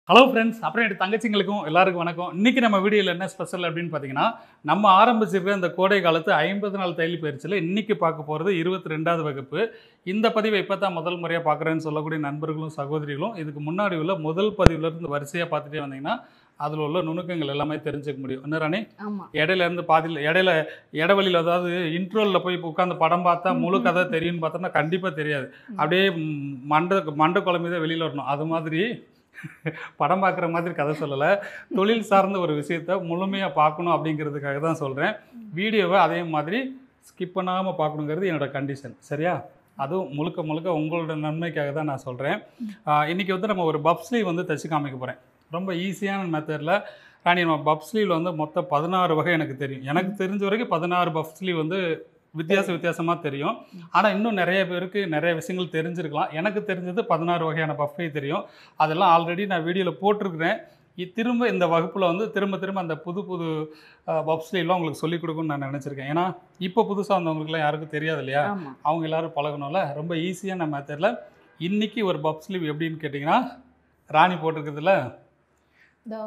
Hello friends அப்புறம் என் தங்கச்சிங்களுக்கும் எல்லாருக்கும் வணக்கம் இன்னைக்கு நம்ம வீடியோவில் என்ன ஸ்பெஷல் அப்படின்னு பார்த்தீங்கன்னா நம்ம ஆரம்பிச்சிருக்கிற இந்த கோடை காலத்து ஐம்பது நாள் தையல் பயிற்சியில் இன்னைக்கு பார்க்க போகிறது இருபத்தி ரெண்டாவது வகுப்பு இந்த பதிவை இப்போ தான் முதல் முறையாக பார்க்குறேன்னு சொல்லக்கூடிய நண்பர்களும் சகோதரிகளும் இதுக்கு முன்னாடி உள்ள முதல் பதிவுலேருந்து வரிசையாக பார்த்துட்டே வந்தீங்கன்னா அதில் உள்ள நுணுக்கங்கள் எல்லாமே தெரிஞ்சுக்க முடியும் என்ன ராணி ஆமா இடையில இருந்து பாதியில் இடையில இடைவெளியில் அதாவது இன்ட்ரோலில் போய் உட்காந்து படம் பார்த்தா முழு கதை தெரியும்னு பார்த்தோம்னா கண்டிப்பாக தெரியாது அப்படியே ம், மண்டை மண்டை குழம்பு தான் வெளியில் வரணும் அது மாதிரி படம் பார்க்குற மாதிரி கதை சொல்லலை தொழில் சார்ந்த ஒரு விஷயத்த முழுமையாக பார்க்கணும் அப்படிங்கிறதுக்காக தான் சொல்கிறேன் வீடியோவை அதே மாதிரி ஸ்கிப் பண்ணாமல் பார்க்கணுங்கிறது என்னோட கண்டிஷன் சரியா அதுவும் முழுக்க முழுக்க உங்களோட நன்மைக்காக தான் நான் சொல்கிறேன் இன்றைக்கி வந்து நம்ம ஒரு பப் ஸ்லீவ் வந்து தைச்சு காமிக்க போகிறேன் ரொம்ப ஈஸியான மெத்தடில் ராணி நம்ம பப் ஸ்லீவில் வந்து மொத்தம் பதினாறு வகை எனக்கு தெரியும் எனக்கு தெரிஞ்ச வரைக்கும் பதினாறு பப் ஸ்லீவ் வந்து வித்தியாச வித்தியாசமாக தெரியும் ஆனால் இன்னும் நிறைய பேருக்கு நிறைய விஷயங்கள் தெரிஞ்சிருக்கலாம் எனக்கு தெரிஞ்சது பதினாறு வகையான பஃபே தெரியும் அதெல்லாம் ஆல்ரெடி நான் வீடியோவில் போட்டிருக்கிறேன் இ- திரும்ப இந்த வகுப்பில் வந்து திரும்ப திரும்ப அந்த புது புது பப்ஸ்லாம் உங்களுக்கு சொல்லிக் கொடுக்கணும்னு நான் நினச்சிருக்கேன் ஏன்னா இப்போ புதுசாக வந்தவங்களுக்குலாம் யாருக்கும் தெரியாது இல்லையா ஆமா அவங்க எல்லாரும் பழகணும்ல ரொம்ப ஈஸியான மெத்தடில் இன்னைக்கு ஒரு பப் ஸ்லீவ் எப்படின்னு கேட்டிங்கன்னா ராணி போட்டிருக்கிறதுல இதோ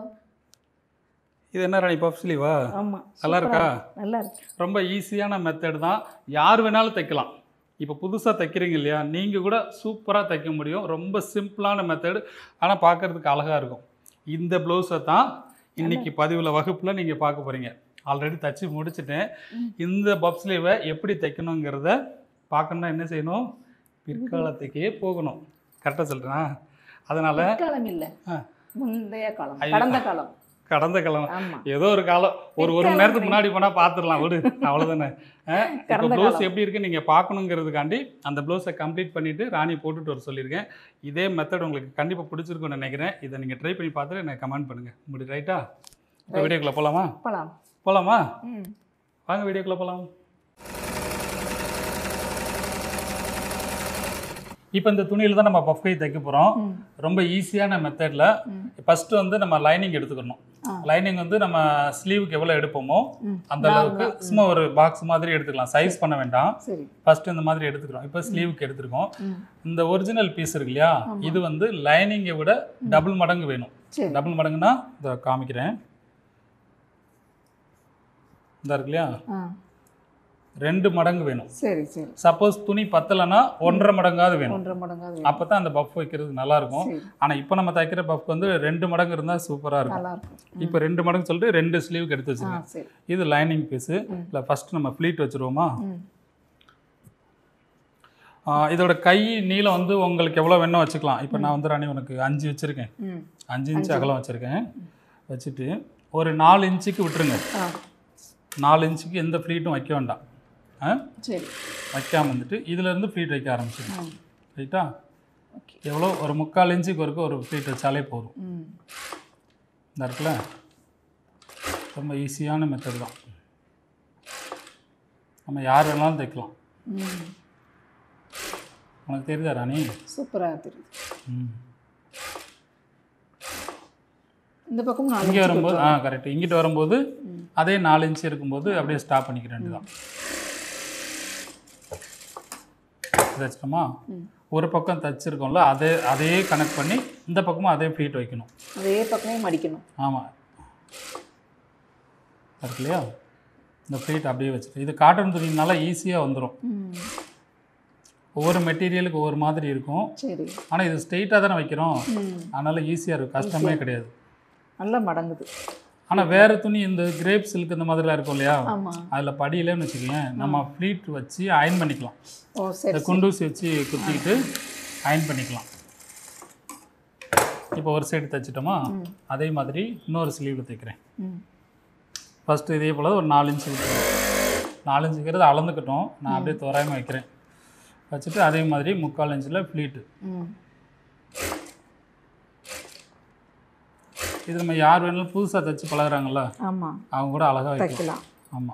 இது என்ன ராணி பப் ஸ்லீவா ஆமா நல்லா இருக்கா? சூப்பரா இருக்கு. நல்லா இருக்கு ரொம்ப ஈஸியான மெத்தட் தான் யார் வேணாலும் தைக்கலாம் இப்போ புதுசாக தைக்கிறீங்க இல்லையா நீங்கள் கூட சூப்பராக தைக்க முடியும் ரொம்ப சிம்பிளான மெத்தடு ஆனால் பார்க்கறதுக்கு அழகாக இருக்கும் இந்த ப்ளவுஸை தான் இன்னைக்கு பதிவில் வகுப்பில் நீங்கள் பார்க்க போகிறீங்க ஆல்ரெடி தச்சு முடிச்சிட்டேன் ம். இந்த பப் ஸ்லீவை எப்படி தைக்கணுங்கிறத பார்க்கணுன்னா என்ன செய்யணும் பிற்காலத்துக்கே போகணும் கரெக்டாக சொல்கிறேன் அதனால் காலம் இல்ல ஆ. முந்தைய காலம் ஐயோ. கடந்த காலம் கடந்த காலம் ஆமா ஏதோ ஒரு காலம் ஒரு ஒரு மணி நேரத்துக்கு முன்னாடி போனால் பார்த்துடலாம் விடு அவ்வளோதானே இப்போ கடந்த ப்ளவுஸ் காலம். எப்படி இருக்கு நீங்கள் பார்க்கணுங்கிறதுக்காண்டி அந்த ப்ளவுஸை கம்ப்ளீட் பண்ணிவிட்டு ராணி போட்டுட்டு வர சொல்லியிருக்கேன் இதே மெத்தட் உங்களுக்கு கண்டிப்பாக பிடிச்சிருக்கும்னு நினைக்கிறேன் இதை நீங்கள் ட்ரை பண்ணி பார்த்துட்டு எனக்கு கமெண்ட் பண்ணுங்கள் முடி ரைட்டா இப்போ Right. வீடியோக்குள்ளே போகலாமா போலாம் போகலாமா ம் வாங்க வீடியோக்குள்ளே போகலாம் இப்போ இந்த துணியில் தான் நம்ம பஃப் கை தைக்க போகிறோம் ம் ரொம்ப ஈஸியான மெத்தடில் ம் ஃபஸ்ட்டு வந்து நம்ம லைனிங் எடுத்துக்கணும் ஆ. லைனிங் வந்து நம்ம ஸ்லீவுக்கு எவ்வளோ எடுப்போமோ ம் அந்த அளவுக்கு சும்மா ஒரு பாக்ஸ் மாதிரி எடுத்துக்கலாம் சைஸ் பண்ண வேண்டாம் சரி ஃபர்ஸ்ட் இந்த மாதிரி எடுத்துக்கிறோம் இப்போ ஸ்லீவுக்கு எடுத்துருக்கோம் ம் இந்த ஒரிஜினல் பீஸ் இருக்கு இல்லையா இது வந்து லைனிங்கை விட டபுள் மடங்கு வேணும் சரி டபுள் மடங்குனா இதை காமிக்கிறேன் இந்த இருக்கு இல்லையா ஆ ரெண்டு மடங்கு வேணும் சரி சரி சப்போஸ் துணி பத்தலைன்னா ஒன்றரை மடங்காவது வேணும் ஒன்றரை மடங்காது அப்போ தான் அந்த பஃப் வைக்கிறது நல்லா இருக்கும் சரி ஆனால் இப்போ நம்ம தைக்கிற பஃப் வந்து ரெண்டு மடங்கு இருந்தால் சூப்பராக இருக்கும் நல்லா இருக்கும் இப்போ ரெண்டு மடங்கு சொல்லிட்டு ரெண்டு ஸ்லீவுக்கு எடுத்து ஆ வச்சுருக்கேன் சரி இது லைனிங் பீஸு ம். இல்லை ஃபஸ்ட்டு நம்ம ஃப்ளீட் வச்சுருவோமா ம் ஆ, இதோட கை நீளம் வந்து உங்களுக்கு எவ்வளோ வேணும் வச்சுக்கலாம் இப்போ நான் வந்து ராணி உனக்கு அஞ்சு வச்சுருக்கேன் ம் அஞ்சு இன்ச்சு அகலம் வச்சுருக்கேன் வச்சுட்டு ஒரு நாலு இன்ச்சுக்கு விட்டுருங்க ஆ நாலு இன்ச்சுக்கு எந்த ஃப்ளீட்டும் வைக்க வேண்டாம் ஆ சரி வைக்காம வந்துட்டு இதுலேருந்து ஃப்ளீட் வைக்க ஆரம்பிச்சிடும் ம் ரைட்டா ஓகே எவ்வளோ ஒரு முக்கால் இன்ச்சுக்கு வரைக்கும் ஒரு ஃப்ளீட் வச்சாலே போதும் ம் இந்த இருக்குல்ல ரொம்ப ஈஸியான மெத்தட் தான் நம்ம யார் வேணாலும் தைக்கலாம் ம் உனக்கு தெரியுதா ராணி சூப்பராக தெரியுது ம் இந்த பக்கம் நாலு இங்கே இன்ச்சு வரும்போது ஆ கரெக்ட் இங்கிட்டு வரும்போது ம். அதே நாலு இன்ச்சு இருக்கும்போது அப்படியே ஸ்டாப் பண்ணிக்க வேண்டியதான் தைச்சிட்டோமா ம். ஒரு பக்கம் தைச்சிருக்கோம்ல அதே அதே கனெக்ட் பண்ணி இந்த பக்கமும் அதே ஃப்ளீட் வைக்கணும் அதே பக்கமே மடிக்கணும் ஆமாம் இருக்கு இல்லையா இந்த ஃப்ளீட் அப்படியே வச்சுட்டு இது காட்டன் துணினால ஈஸியாக வந்துடும் ம் ஒவ்வொரு மெட்டீரியலுக்கு ஒவ்வொரு மாதிரி இருக்கும் சரி ஆனால் இது ஸ்ட்ரெயிட்டாக தானே வைக்கிறோம் ம் அதனால் ஈஸியாக இருக்கும் கஷ்டமே கிடையாது நல்லா மடங்குது ஆனால் வேறு துணி இந்த கிரேப் சில்க் இந்த மாதிரிலாம் இருக்கும் இல்லையா ஆமா அதில் படியிலன்னு வச்சுக்கோங்க நம்ம ஃப்ளீட் வச்சு அயன் பண்ணிக்கலாம் ஓ இந்த சரி குண்டூசி வச்சு குத்திக்கிட்டு அயன் பண்ணிக்கலாம் இப்போ ஒரு சைடு தைச்சிட்டோமா ம். அதே மாதிரி இன்னொரு ஸ்லீவில் தைக்கிறேன் ம் ஃபஸ்ட்டு இதே போல் ஒரு நாலு இன்ச்சு விட்டுருவேன் நாலு இன்ச்சுங்கிறது அளந்துக்கிட்டோம் நான் அப்படியே தோராயமாக வைக்கிறேன் வச்சுட்டு அதே மாதிரி முக்கால் இன்ச்சில் ஃப்ளீட்டு ம் இது நம்ம யார் வேணாலும் புதுசாக தைச்சு பழகுறாங்கல்ல ஆமா அவங்க கூட அழகாக வைக்கலாம் தைக்கலாம் ஆமாம்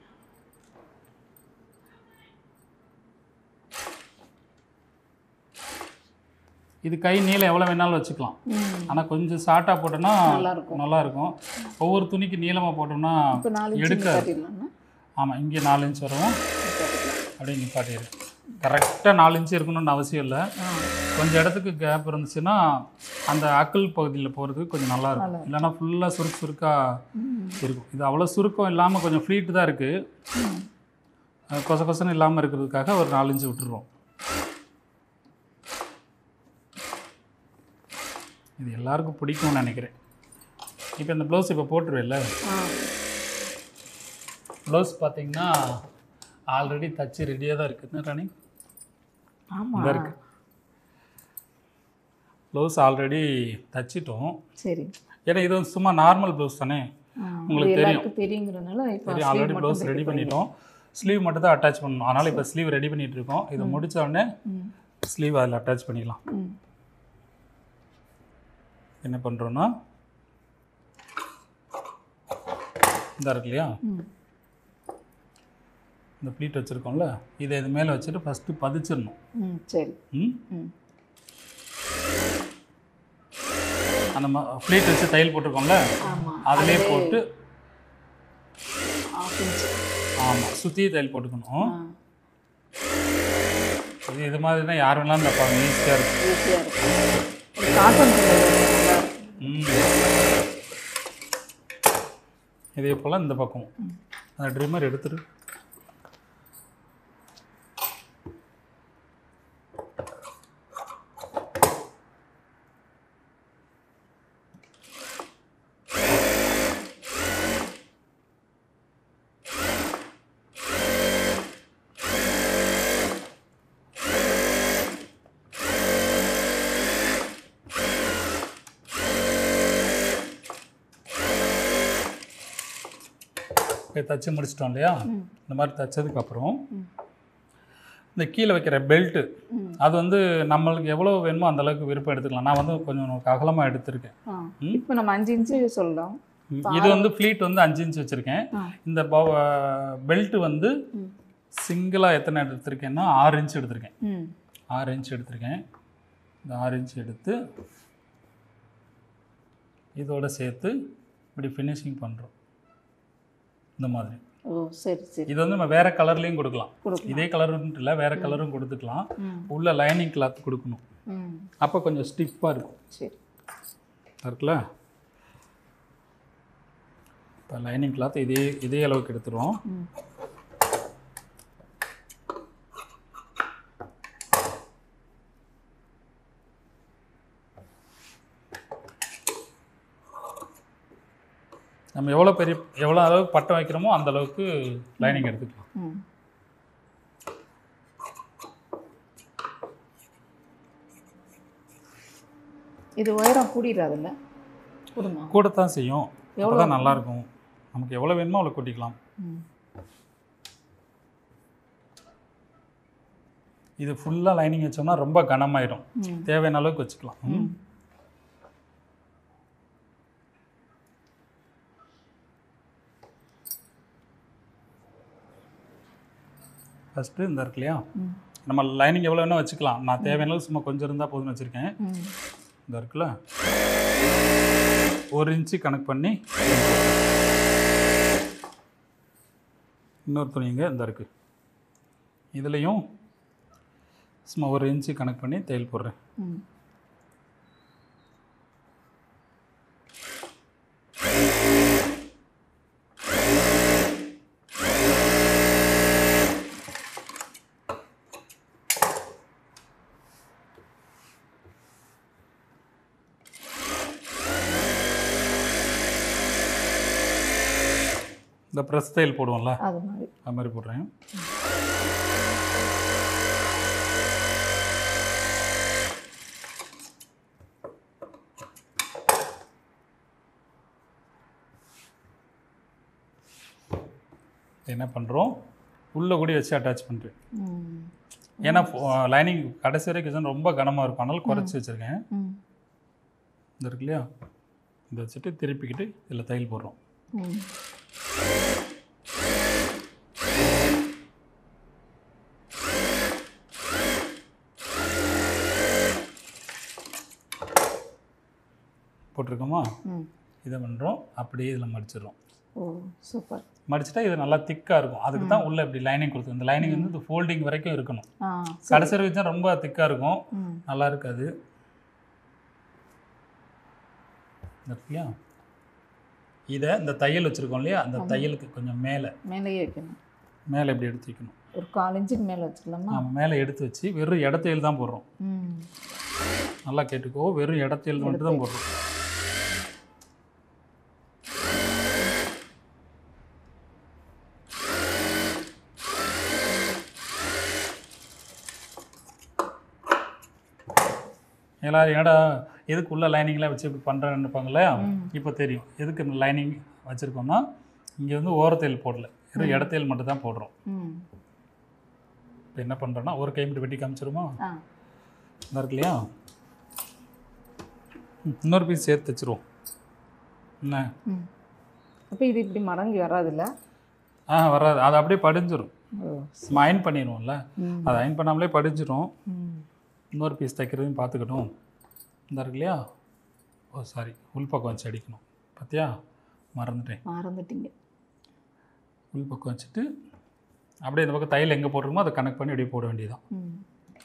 இது கை நீளம் எவ்வளோ வேணாலும் வச்சுக்கலாம் ம் ஆனால் கொஞ்சம் ஷார்ட்டாக போட்டோம்னா நல்லா இருக்கும் நல்லா இருக்கும் ஒவ்வொரு துணிக்கு நீளமாக போட்டோம்னா இப்போ நாலு இன்ச்சு எடுக்காது. காட்டிடலாம்னா ஆமாம் இங்கே நாலு இன்ச் வரும் காட்டிடலாம் அப்படியே நிப்பாட்டிடு கரெக்டாக நாலு இன்ச்சு இருக்கணும்னு அவசியம் இல்லை ஆ கொஞ்சம் இடத்துக்கு கேப் இருந்துச்சுன்னா அந்த அக்கல் பகுதியில் போகிறதுக்கு கொஞ்சம் நல்லா இருக்கும் இல்லைன்னா ஃபுல்லாக சுருக்கு சுருக்காக ம் இருக்கும் இது அவ்வளோ சுருக்கம் இல்லாமல் கொஞ்சம் ஃப்ளீட்டு தான் இருக்குது ம் கொச கொசன்னு இல்லாமல் இருக்கிறதுக்காக ஒரு நாலஞ்சு விட்டுருவோம் இது எல்லாருக்கும் பிடிக்கும்னு நினைக்கிறேன் இப்போ இந்த ப்ளவுஸ் இப்போ போட்டுருவேல்ல ஆ ப்ளவுஸ் பார்த்தீங்கன்னா ஆல்ரெடி தச்சு ரெடியாக தான் இருக்குது ராணி ஆமாம் இங்கே இருக்கு ப்ளவுஸ் ஆல்ரெடி தச்சிட்டோம் சரி ஏன்னா இது வந்து சும்மா நார்மல் ப்ளவுஸ் தானே ஆ, உங்களுக்கு இது தெரியும். எல்லாருக்கும் தெரியுங்கிறதுனால இப்போ சரி sleeve ஆல்ரெடி மட்டும் ப்ளவுஸ் ரெடி பண்ணிட்டோம் ஸ்லீவ் மட்டும் தான் அட்டாச் பண்ணணும் அதனால் இப்போ ஸ்லீவ் ரெடி பண்ணிட்டு இருக்கோம் இது முடிச்ச உடனே ம் ஸ்லீவ் அதில் அட்டாச் பண்ணிடலாம் ம் என்ன பண்ணுறோன்னா இந்த இருக்கு இல்லையா ம் இந்த ப்ளீட் வச்சுருக்கோம்ல இதை இது மேலே வச்சுட்டு ஃபஸ்ட்டு பதிச்சிடணும் ம் சரி ம் ம் அந்த ப்ளீட் வச்சு தையல் போட்டிருக்கோம்ல ஆமாம் அதிலே போட்டு ஆஃப் இன்ச் ஆமாம் சுற்றி தையல் போட்டுக்கணும் ஆ இது இது மாதிரி தான் யார் வேணாலும் தைப்பாங்க ஈஸியாக இருக்கும் ஈஸியாக இருக்கும் காட்டன் நல்லா இருக்கும் ம் இதே போல் இந்த பக்கம் அந்த ட்ரிம்மர் எடுத்துரு இப்போ தச்சு முடிச்சிட்டோம் இல்லையா ம். இந்த மாதிரி தைச்சதுக்கப்புறம் ம். இந்த கீழே வைக்கிற பெல்ட்டு ம் அது வந்து நம்மளுக்கு எவ்வளோ வேணுமோ அந்த அளவுக்கு விருப்பம் எடுத்துக்கலாம் நான் வந்து கொஞ்சம் அகலமாக எடுத்திருக்கேன் ஆ இப்போ நம்ம அஞ்சு இன்ச்சு சொல்லலாம் ம், இது வந்து ஃப்ளீட் வந்து அஞ்சு இன்ச் வச்சுருக்கேன் ஆ இந்த பெல்ட் வந்து ம் சிங்கிளாக எத்தனை எடுத்திருக்கேன்னா ஆறு இன்ச் எடுத்திருக்கேன் ம் ஆறு இன்ச் எடுத்திருக்கேன் இந்த ஆறு இன்ச் எடுத்து இதோட சேர்த்து இப்படி ஃபினிஷிங் பண்ணுறோம் இந்த மாதிரி ஓ சரி சரி இது வந்து நம்ம வேறு கலர்லேயும் கொடுக்கலாம் கொடுக்கலாம் இதே கலருன்ட்டு இல்லை வேறு கலரும் கொடுத்துக்கலாம் ம் உள்ள லைனிங் கிளாத் கொடுக்கணும் ம் அப்போ கொஞ்சம் ஸ்டிஃபாக இருக்கும் சரி இருக்குல்ல இப்போ லைனிங் கிளாத் இதே இதே அளவுக்கு எடுத்துருவோம் ம் நம்ம எவ்வளோ பெரிய எவ்வளோ அளவுக்கு பட்டம் வைக்கிறோமோ அந்த அளவுக்கு லைனிங் எடுத்துக்கலாம் ம் இது உயரம் கூடிடாதுல்ல கூடுமா கூடத்தான் செய்யும் அப்போ தான் நல்லாயிருக்கும் நமக்கு எவ்வளோ வேணுமோ அவ்வளோ கூட்டிக்கலாம் ம் இது ஃபுல்லாக லைனிங் வச்சோம்னா ரொம்ப கனமாயிடும் ம் தேவையான அளவுக்கு வச்சுக்கலாம் ம் ஃபஸ்ட்டு இந்த இருக்கு இல்லையா ம் நம்ம லைனிங் எவ்வளோ வேணால் வச்சுக்கலாம் நான் தேவையான அளவுக்கு சும்மா கொஞ்சம் இருந்தால் போதும்னு வச்சுருக்கேன் ம் இந்த இருக்குல்ல ஒரு இன்ச்சு கணக்கு பண்ணி இன்னொரு துணிங்க இந்த இருக்கு இதுலேயும் சும்மா ஒரு இன்ச்சு கணக்கு பண்ணி தையல் போடுறேன் ம் இந்த ப்ரெஸ் தையல் போடுவோம்ல அது மாதிரி அது மாதிரி போடுறேன் என்ன பண்ணுறோம் உள்ளே கூடி வச்சு அட்டாச் பண்ணுறேன் ம் ஏன்னா லைனிங் கடைசி வரைக்கும் ரொம்ப கனமாக இருக்கும் அதனால குறைச்சி வச்சுருக்கேன் ம் இந்த இருக்கு இல்லையா இதை வச்சுட்டு திருப்பிக்கிட்டு இதில் தையல் போடுறோம் ம் போட்டிருக்கோமா ம் இதை பண்ணுறோம் அப்படியே இதில் மடிச்சிடுறோம் ஓ சூப்பர் மடிச்சிட்டா இது நல்லா திக்காக இருக்கும் அதுக்கு தான் உள்ள இப்படி லைனிங் கொடுத்து இந்த லைனிங் வந்து இந்த ஃபோல்டிங் வரைக்கும் இருக்கணும் ஆ கடைசி வரைக்கும் ரொம்ப திக்காக இருக்கும் ம் நல்லா இருக்காது இந்த இருக்குல்லையா இதை இந்த தையல் வச்சுருக்கோம் இல்லையா அந்த தையலுக்கு கொஞ்சம் மேலே மேலேயே வைக்கணும் மேலே இப்படி எடுத்து வைக்கணும் ஒரு கால் இன்ச்சுக்கு மேலே வச்சுக்கலாமா நம்ம மேலே எடுத்து வச்சு வெறும் இடத்தையில் தான் போடுறோம் ம் நல்லா கேட்டுக்கோ வெறும் இடத்தையில் மட்டும் தான் போடுறோம் எல்லாரும் ஏடா எதுக்கு உள்ள லைனிங்லாம் வச்சு இப்படி பண்ணுறேன்னு நினைப்பாங்களே இப்போ தெரியும் எதுக்கு இந்த லைனிங் வச்சுருக்கோம்னா இங்கே வந்து ஓரத்தையில் போடல வெறும் இடத்தையில் மட்டும் தான் போடுறோம் ம் இப்போ என்ன பண்ணுறோன்னா ஒரு கை மட்டும் வெட்டி காமிச்சிருமா ஆ இந்த இருக்கு இல்லையா ம், இன்னொரு பீஸ் சேர்த்து வச்சிருவோம் என்ன ம் அப்போ இது இப்படி மடங்கி வராதுல்ல ஆ வராது அது அப்படியே படிஞ்சிரும் ஓ நம்ம அயன் பண்ணிடுவோம்ல ம் அது அயன் பண்ணாமலே படிஞ்சிரும் ம் இன்னொரு பீஸ் தைக்கிறதையும் பார்த்துக்கட்டும் இந்த இருக்கு இல்லையா ஓ சாரி உள்பக்கம் வச்சு அடிக்கணும் பார்த்தியா மறந்துட்டேன் மறந்துட்டீங்க உள்பக்கம் வச்சுட்டு அப்படியே இந்த பக்கம் தையல் எங்கே போட்டிருக்கோமோ அதை கனெக்ட் பண்ணி அப்படியே போட வேண்டியதுதான் ம்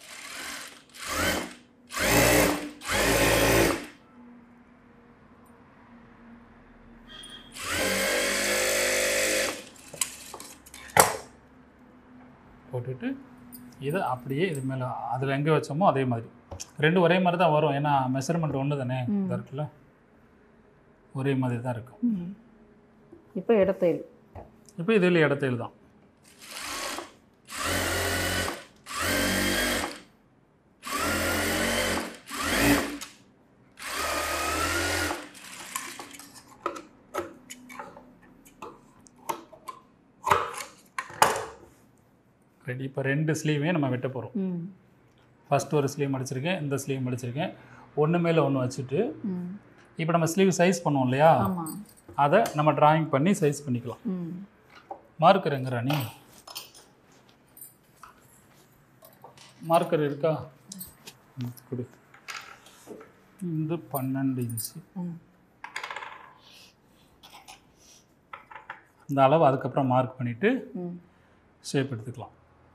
போட்டுட்டு இதை அப்படியே இது மேலே அதில் எங்கே வச்சோமோ அதே மாதிரி ரெண்டும் ஒரே மாதிரி தான் வரும் ஏன்னா மெஷர்மெண்ட் ஒன்று தானே இந்த இருக்குல்ல ஒரே மாதிரி தான் இருக்கும் ம் இப்போ இடத்தையில் இப்போ இதில் இடத்தையில் தான் ரெடி இப்போ ரெண்டு ஸ்லீவையும் நம்ம வெட்ட போகிறோம் ம் ஃபர்ஸ்ட் ஒரு ஸ்லீவ் மடிச்சிருக்கேன் இந்த ஸ்லீவ் மடிச்சிருக்கேன் ஒன்று மேலே ஒன்று வச்சுட்டு ம் இப்போ நம்ம ஸ்லீவ் சைஸ் பண்ணுவோம் இல்லையா ஆமாம் அதை நம்ம டிராயிங் பண்ணி சைஸ் பண்ணிக்கலாம் ம் மார்க்கர் எங்க ராணி மார்க்கர் இருக்கா ம், கொடு இந்த பன்னெண்டு இன்ச்சு ம் இந்த அளவு அதுக்கப்புறம் மார்க் பண்ணிவிட்டு ம் ஷேப் எடுத்துக்கலாம்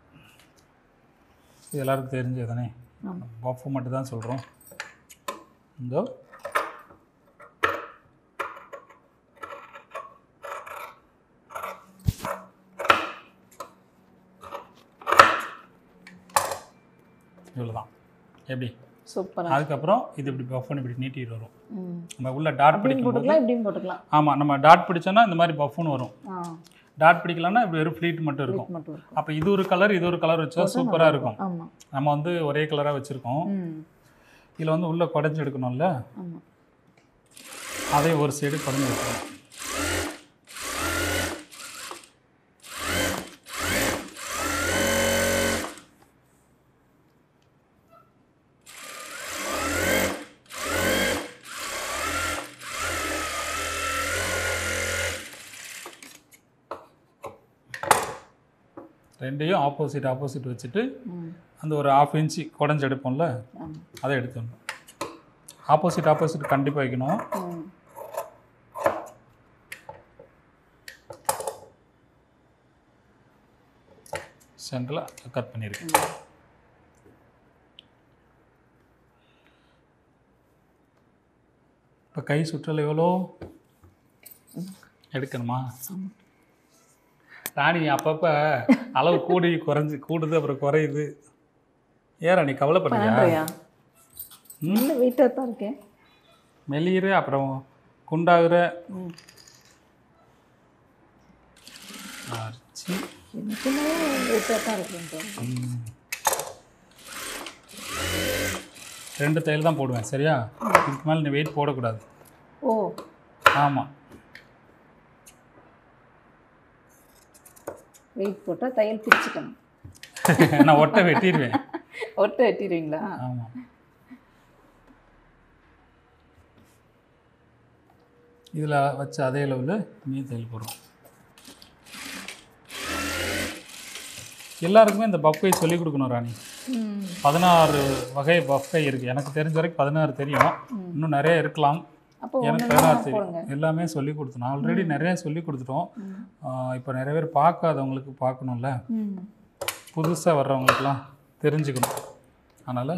இது எல்லாருக்கும் தெரிஞ்சது தானே ஆமாம் பஃப் மட்டும் தான் சொல்கிறோம் இந்த இவ்வளோதான் எப்படி சூப்பராக அதுக்கப்புறம் இது இப்படி பஃப் பண்ணி இப்படி நீட்டிட்டு வரும் ம் நம்ம உள்ள டாட் இப்படியும் பிடிக்கும் போது போட்டுக்கலாம் இப்படியும் போட்டுக்கலாம் ஆமாம் நம்ம டாட் பிடிச்சோன்னா இந்த மாதிரி பஃப்னு வரும் ஆ டாட் பிடிக்கலாம்னா இப்படி வெறும் ஃப்ளீட் மட்டும் இருக்கும் இது மட்டும் இருக்கும் அப்போ இது ஒரு கலர் இது ஒரு கலர் வச்சா சூப்பராக இருக்கும் ஆமாம் நம்ம வந்து ஒரே கலராக வச்சுருக்கோம் ம் இதில் வந்து உள்ளே குடஞ்சி எடுக்கணும்ல ஆமாம் அதே ஒரு சைடு குடஞ்சி எடுக்கணும் ரெண்டையும் ஆப்போசிட் ஆப்போசிட் வச்சுட்டு ம் அந்த ஒரு ஆஃப் இன்ச்சு குடஞ்சி எடுப்போம்ல ஆமாம் அதை எடுத்துடணும் ஆப்போசிட் ஆப்போசிட் கண்டிப்பாக வைக்கணும் ம் சென்டரில் கட் பண்ணியிருக்கேன் ம். இப்போ கை சுற்றல் எவ்வளோ எடுக்கணுமா ராணி அப்பப்போ அளவு கூடி குறைஞ்சி கூடுது அப்புறம் குறையுது ஏன் ராணி கவலைப்படுறியா பண்றியா நல்ல வெயிட்டாக தான் இருக்கேன் மெலியிற அப்புறம் குண்டாகிற ம் அரிச்சு எனக்குமே வெயிட்டாக தான் இருக்கேன் தோணுது. ரெண்டு தையல் தான் போடுவேன் சரியா இதுக்கு மேலே நீ வெயிட் போடக்கூடாது ஓ ஆமாம் வெயிட் போட்டால் தையல் பிரிச்சுக்கணும் நான் ஒட்டை வெட்டிடுவேன் ஒட்டை வெட்டிடுவீங்களா ஆமாம் இதில் வச்ச அதே அளவில் மீ தையல் போடுறோம் எல்லாருக்குமே இந்த பஃபை சொல்லிக் கொடுக்கணும் ராணி ம் பதினாறு வகை பஃபை இருக்குது எனக்கு தெரிஞ்ச வரைக்கும் பதினாறு தெரியும் இன்னும் நிறைய இருக்கலாம் அப்போ எனக்கு ஒன்று பதினாறு தெரியும் போடுங்க எல்லாமே சொல்லி கொடுத்தோம் ஆல்ரெடி நிறைய சொல்லி கொடுத்துட்டோம் ம். இப்போ நிறைய பேர் பார்க்காதவங்களுக்கு பார்க்கணும்ல ம் புதுசாக வர்றவங்களுக்குலாம் தெரிஞ்சுக்கணும் அதனால்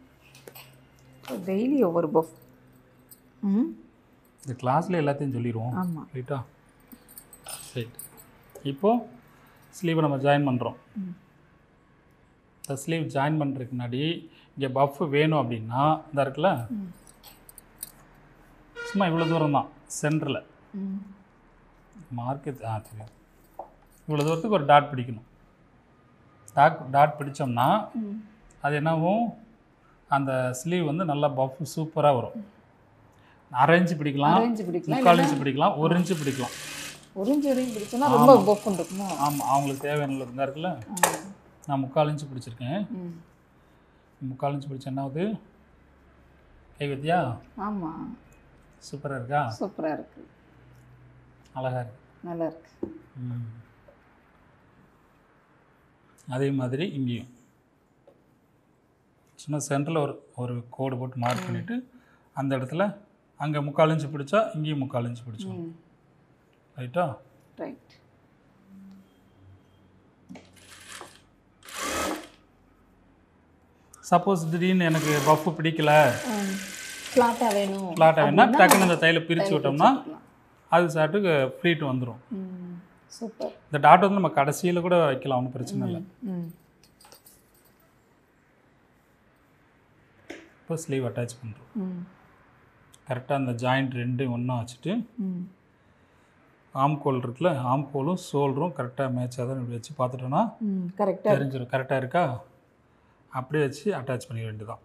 டெய்லி ஒவ்வொரு பஃப் ம் இந்த கிளாஸில் எல்லாத்தையும் சொல்லிடுவோம் ஆமாம் ரைட்டா சரி இப்போது ஸ்லீவை நம்ம ஜாயின் பண்ணுறோம் ம். இந்த ஸ்லீவ் ஜாயின் பண்ணுறதுக்கு முன்னாடி இங்கே பஃப் வேணும் அப்படின்னா இந்த இருக்குல்ல ம். சும்மா இவ்வளோ தூரம் தான் சென்டரில் ம் மார்க்கு ஆ தெரியும் இவ்வளோ தூரத்துக்கு ஒரு டாட் பிடிக்கணும் டாட் டாட் பிடிச்சோம்னா ம் அது என்னவும் அந்த ஸ்லீவ் வந்து நல்லா பஃப் சூப்பராக வரும் அரை இன்ச்சு பிடிக்கலாம் அரேஞ்சு பிடிக்கலாம் முக்கால் இன்ச்சு பிடிக்கலாம் ஒரு இன்ச்சு பிடிக்கலாம் ஒரு இன்ச்சு வரையும் பிடிச்சோன்னா ரொம்ப பஃப்னு இருக்குமோ ஆமாம் அவங்களுக்கு தேவையான இருந்தா இருக்குல்ல ஆ. நான் முக்கால் இன்ச்சு பிடிச்சிருக்கேன் ம் முக்கால் இன்ச்சு பிடிச்ச என்ன ஆகுது கை வித்தியா ஆமாம் சூப்பராக இருக்கா சூப்பராக இருக்கு அழகாக இருக்கு நல்லா இருக்கு ம். அதே மாதிரி இங்கேயும் சும்மா சென்டரில் ஒரு ஒரு கோடு போட்டு மார்க் பண்ணிவிட்டு அந்த இடத்துல அங்கே முக்கால் இன்ச்சு பிடிச்சா இங்கேயும் முக்கால் இன்ச்சு பிடிச்சோம் ம் ரைட்டா ரைட் சப்போஸ் திடீர்னு எனக்கு பஃப் பிடிக்கல ஃப்ளாட்டாக வேணும் ஃப்ளாட்டாக வேணா டக்குன்னு இந்த தையலை பிரித்து விட்டோம்னா வச்சுக்கலாம். அது சாட்டுக்கு ஃப்ரீட்டு வந்துடும் ம் சூப்பர் இந்த டாட் வந்து நம்ம கடைசியில் கூட வைக்கலாம் ஒன்றும் பிரச்சனை இல்லை ம் இப்போ ஸ்லீவ் அட்டாச் பண்ணுறோம் ம் கரெக்டாக அந்த ஜாயிண்ட் ரெண்டும் ஒன்றா வச்சுட்டு ம் ஆம்கோல் இருக்குல்ல ஆம்கோலும் ஷோல்டரும் கரெக்டாக மேட்சாக தான் இப்படி வச்சு பார்த்துட்டோன்னா ம் கரெக்டாக தெரிஞ்சிடும் கரெக்டாக இருக்கா அப்படியே வச்சு அட்டாச் பண்ணிக்க வேண்டியதான்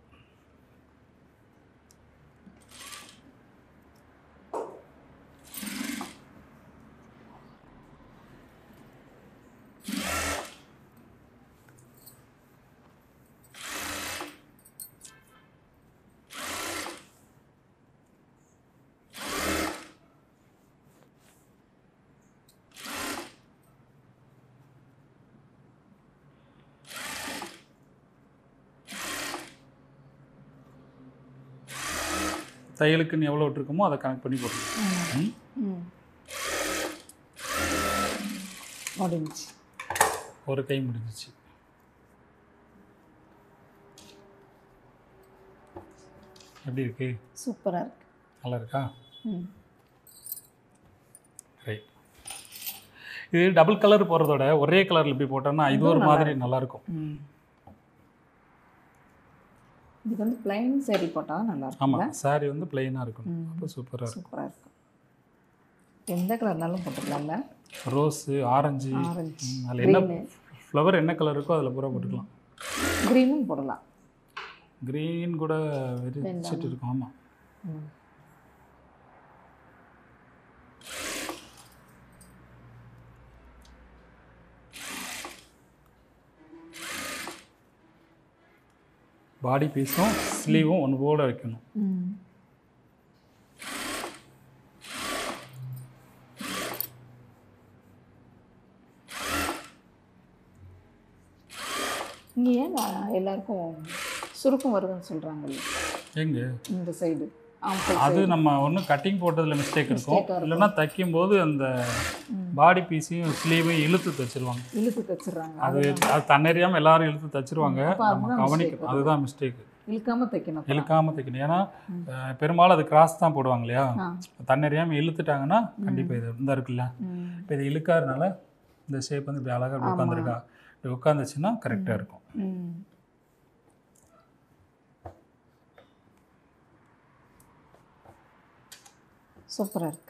தையலுக்குன்னு எவ்வளோ விட்டுருக்கோமோ அதை கனெக்ட் பண்ணி போட்டுருக்கோம் ம் ம் முடிஞ்சு ஒரு கை முடிஞ்சிச்சு எப்படி இருக்கு சூப்பராக இருக்கு நல்லா இருக்கா ம் ரைட் இது டபுள் கலர் போடுறதோட ஒரே கலரில் இப்படி போட்டோம்னா இது ஒரு மாதிரி நல்லாயிருக்கும் ம் இதுக்கு வந்து பிளைன் saree போட்டால் நல்லா இருக்கும் ஆமாம் saree வந்து பிளெயினாக இருக்கணும் ம். அப்போ சூப்பராக இருக்கும் சூப்பராக இருக்கும் எந்த கலர் இருந்தாலும் போட்டுக்கலாம்ல ரோஸு ஆரஞ்சு ஆரஞ்சு அதில் என்ன க்ரீனு ஃப்ளவர் என்ன கலர் இருக்கோ அதில் பூரா போட்டுக்கலாம் க்ரீனும் போடலாம் க்ரீன் கூட வெறிச்சிட்டு இருக்கும் ஆமாம் ம் பாடி பீஸும் ஸ்லீவும் ஒன்று போல வைக்கணும் ம் இங்கே ஏன் நான் எல்லாருக்கும் சுருக்கம் வருதுன்னு சொல்கிறாங்கல்ல எங்கே இந்த சைடு ஆம்பல் அது நம்ம ஒன்று கட்டிங் போட்டதில் மிஸ்டேக் இருக்கும் Mistake-ஆ இருக்கும். இல்லைன்னா தைக்கும்போது அந்த ம். பாடி பீஸையும் ஸ்லீவையும் இழுத்து தைச்சிருவாங்க இழுத்து தச்சிடுறாங்க அது அது தன்னறியாமல் எல்லாரும் இழுத்து தைச்சிருவாங்க அப்ப நம்ம அதுதான் கவனிக்கணும் mistake அதுதான் மிஸ்டேக் இழுக்காம தைக்கணும் அப்ப. இழுக்காம தைக்கணும் ஏன்னா ம். அஹ், பெரும்பாலும் அது கிராஸ் தான் போடுவாங்க இல்லையா ஆ தன்னறியாமல் இழுத்துட்டாங்கன்னா கண்டிப்பாக இது இந்த இருக்குல்ல ம் இப்போ இது இழுக்காதனால இந்த ஷேப் வந்து இப்படி அழகாக இப்படி உட்காந்துருக்கா இப்படி உட்காந்துச்சுன்னா கரெக்டாக இருக்கும் ம் சூப்பராக இருக்கு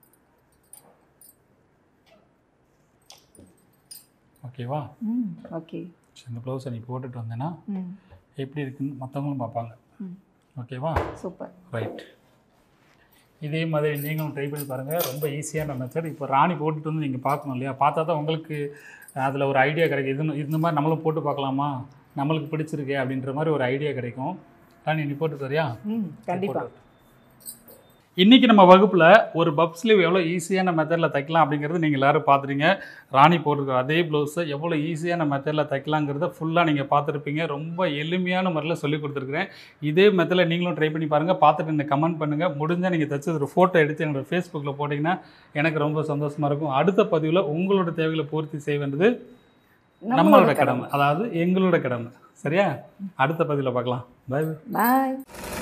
ஓகேவா ம் ஓகே சரி, இந்த ப்ளவுஸை நீ போட்டுட்டு வந்தேன்னா ம் எப்படி இருக்குன்னு மற்றவங்களும் பார்ப்பாங்க ம் ஓகேவா சூப்பர் ரைட் இதே மாதிரி நீங்களும் ட்ரை பண்ணி பாருங்கள் ரொம்ப ஈஸியான மெத்தட் இப்போ ராணி போட்டுட்டு வந்து நீங்கள் பார்க்கணும் இல்லையா பார்த்தா தான் உங்களுக்கு அதில் ஒரு ஐடியா கிடைக்கும் இது இந்த மாதிரி நம்மளும் போட்டு பார்க்கலாமா நம்மளுக்கு பிடிச்சிருக்கே அப்படின்ற மாதிரி ஒரு ஐடியா கிடைக்கும் ராணி நீ போட்டு தரியா ம் கண்டிப்பாக இன்றைக்கி நம்ம வகுப்பில் ஒரு பப் ஸ்லீவ் எவ்வளோ ஈஸியான மெத்தடில் தைக்கலாம் அப்படிங்கிறது நீங்கள் எல்லாரும் பார்த்துறீங்க ராணி போட்டிருக்கிற அதே ப்ளவுஸை எவ்வளோ ஈஸியான மெத்தடில் தைக்கலாங்கிறத ஃபுல்லாக நீங்கள் பார்த்துருப்பீங்க ரொம்ப எளிமையான முறையில் சொல்லி கொடுத்துருக்குறேன் இதே மெத்தடில் நீங்களும் ட்ரை பண்ணி பாருங்கள் பார்த்துட்டு எனக்கு கமெண்ட் பண்ணுங்கள் முடிஞ்சால் நீங்கள் தைச்சது ஒரு ஃபோட்டோ எடுத்து என்னோட ஃபேஸ்புக்கில் போட்டிங்கன்னா எனக்கு ரொம்ப சந்தோஷமாக இருக்கும் அடுத்த பதிவில் உங்களோட தேவைகளை பூர்த்தி செய்ய வேண்டியது நம்மளோட கடமை அதாவது எங்களோட கடமை சரியா அடுத்த பதிவில் பார்க்கலாம் பை பாய்